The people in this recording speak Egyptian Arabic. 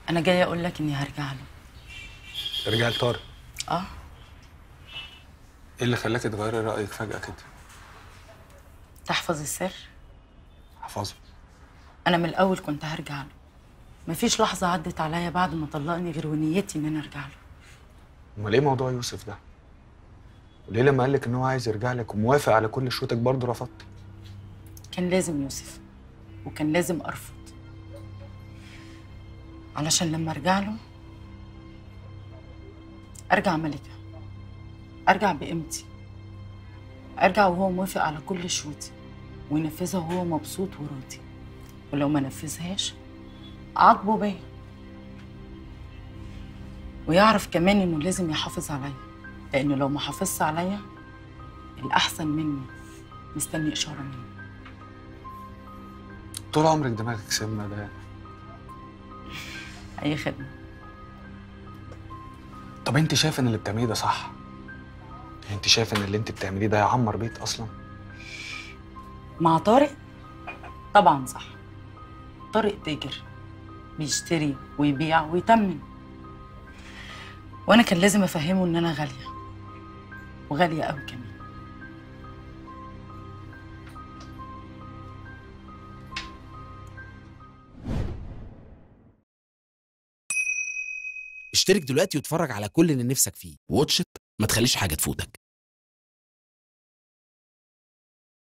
انا جايه اقول لك اني هرجع له رجع لطارق اه ايه اللي خلاك تغيري رايك فجاه كده تحفظ السر حفظه انا من الاول كنت هرجع له مفيش لحظه عدت عليا بعد ما طلقني غير ونيتي ان انا ارجع له امال ايه موضوع يوسف ده وليه لما قال لك ان هو عايز يرجع لك وموافق على كل شروطك برضه رفضت كان لازم يوسف وكان لازم ارفض علشان لما ارجع له ارجع ملكه ارجع بقيمتي ارجع وهو موافق على كل شروطي وينفذها وهو مبسوط وراضي ولو ما نفذهاش اعاقبه بيا ويعرف كمان انه لازم يحافظ عليا لانه لو ما حافظش عليا الاحسن مني مستني اشاره مني طول عمرك دماغك سمنه ده اي خدمه طب انت شايف ان اللي بتعمليه ده صح يعني انت شايف ان اللي انت بتعمليه ده يعمر بيت اصلا مع طارق طبعا صح طارق تاجر بيشتري ويبيع ويتمن وانا كان لازم افهمه ان انا غاليه وغاليه قوي كمان اشترك دلوقتي واتفرج على كل اللي نفسك فيه واتش إت، ما تخليش حاجة تفوتك